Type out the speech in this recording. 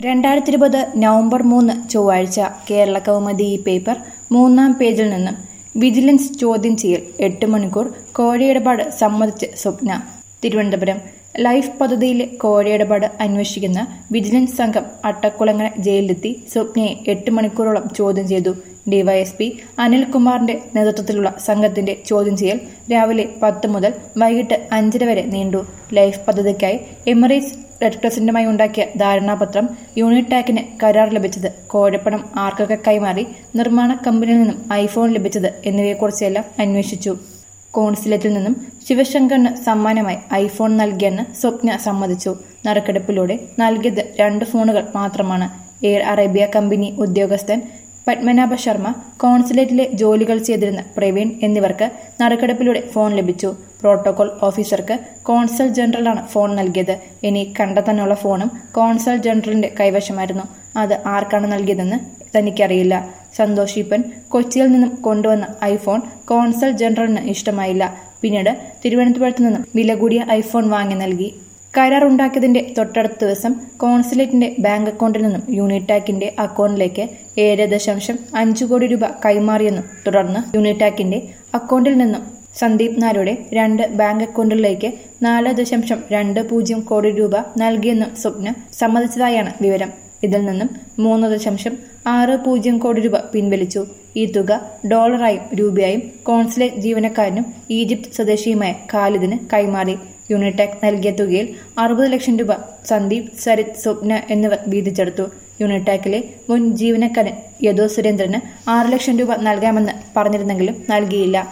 രണ്ടായിരത്തി ഇരുപത് നവംബർ മൂന്ന് ചൊവ്വാഴ്ച കേരള കൗമുദി ഈ പേപ്പർ മൂന്നാം പേജിൽ നിന്നും വിജിലൻസ് ചോദ്യം ചെയ്യൽ എട്ട് മണിക്കൂർ കോഴയിടപാട് സമ്മതിച്ച് സ്വപ്ന തിരുവനന്തപുരം ലൈഫ് പദ്ധതിയിലെ കോഴയിടപാട് അന്വേഷിക്കുന്ന വിജിലൻസ് സംഘം അട്ടക്കുളങ്ങര ജയിലിലെത്തി സ്വപ്നയെ എട്ട് മണിക്കൂറോളം ചോദ്യം ചെയ്തു ഡിവൈഎസ്പി അനിൽകുമാറിന്റെ നേതൃത്വത്തിലുള്ള സംഘത്തിന്റെ ചോദ്യം ചെയ്യൽ രാവിലെ പത്ത് മുതൽ വൈകിട്ട് അഞ്ചര വരെ നീണ്ടു ലൈഫ് പദ്ധതിക്കായി എമിറേറ്റ്സ് റെഡ് ക്രസന്റുമായി ഉണ്ടാക്കിയ ധാരണാപത്രം യൂണിടാക്കിന് കരാർ ലഭിച്ചത് കോഴപ്പണം ആർക്കൊക്കെ കൈമാറി നിർമ്മാണ കമ്പനിയിൽ നിന്നും ഐഫോൺ ലഭിച്ചത് എന്നിവയെക്കുറിച്ചെല്ലാം അന്വേഷിച്ചു കോൺസുലേറ്റിൽ നിന്നും ശിവശങ്കറിന് സമ്മാനമായി ഐഫോൺ നൽകിയെന്ന് സ്വപ്ന സമ്മതിച്ചു നറുക്കെടുപ്പിലൂടെ നൽകിയത് രണ്ട് ഫോണുകൾ മാത്രമാണ് എയർ അറേബ്യ കമ്പനി ഉദ്യോഗസ്ഥൻ പത്മനാഭ ശർമ്മ കോൺസുലേറ്റിലെ ജോലികൾ ചെയ്തിരുന്ന പ്രവീൺ എന്നിവർക്ക് നറുക്കെടുപ്പിലൂടെ ഫോൺ ലഭിച്ചു പ്രോട്ടോകോൾ ഓഫീസർക്ക് കോൺസൽ ജനറലാണ് ഫോൺ നൽകിയത് ഇനി കണ്ടെത്താനുള്ള ഫോണും കോൺസൽ ജനറലിന്റെ കൈവശമായിരുന്നു അത് ആർക്കാണ് നൽകിയതെന്ന് തനിക്കറിയില്ല സന്തോഷ് ഈപ്പൻ കൊച്ചിയിൽ നിന്നും കൊണ്ടുവന്ന ഐഫോൺ കോൺസൽ ജനറലിന് ഇഷ്ടമായില്ല പിന്നീട് തിരുവനന്തപുരത്ത് നിന്നും വില കൂടിയ ഐഫോൺ വാങ്ങി നൽകി കരാർ ഉണ്ടാക്കിയതിന്റെ തൊട്ടടുത്ത ദിവസം കോൺസുലേറ്റിന്റെ ബാങ്ക് അക്കൗണ്ടിൽ നിന്നും യൂണിടാക്കിന്റെ അക്കൗണ്ടിലേക്ക് ഏഴ് ദശാംശം അഞ്ചു കോടി രൂപ കൈമാറിയെന്നും തുടർന്ന് യൂണിടാക്കിന്റെ അക്കൗണ്ടിൽ നിന്നും സന്ദീപ് നായരുടെ രണ്ട് ബാങ്ക് അക്കൗണ്ടുകളിലേക്ക് നാല് ദശാംശം രണ്ട് പൂജ്യം കോടി രൂപ നൽകിയെന്നും സ്വപ്ന സമ്മതിച്ചതായാണ് വിവരം ഇതിൽ നിന്നും മൂന്ന് ദശാംശം ആറ് പൂജ്യം കോടി രൂപ പിൻവലിച്ചു ഈ തുക ഡോളറായും രൂപയായും കോൺസുലേറ്റ് ജീവനക്കാരനും ഈജിപ്ത് സ്വദേശിയുമായ ഖാലിദിന് കൈമാറി യൂണിടാക് നൽകിയ തുകയിൽ അറുപത് ലക്ഷം രൂപ സന്ദീപ് സരിത് സ്വപ്ന എന്നിവർ വീതിച്ചെടുത്തു യൂണിടാക്കിലെ മുൻ ജീവനക്കാരൻ യദോ സുരേന്ദ്രന് ആറ് ലക്ഷം രൂപ നൽകാമെന്ന് പറഞ്ഞിരുന്നെങ്കിലും നൽകിയില്ല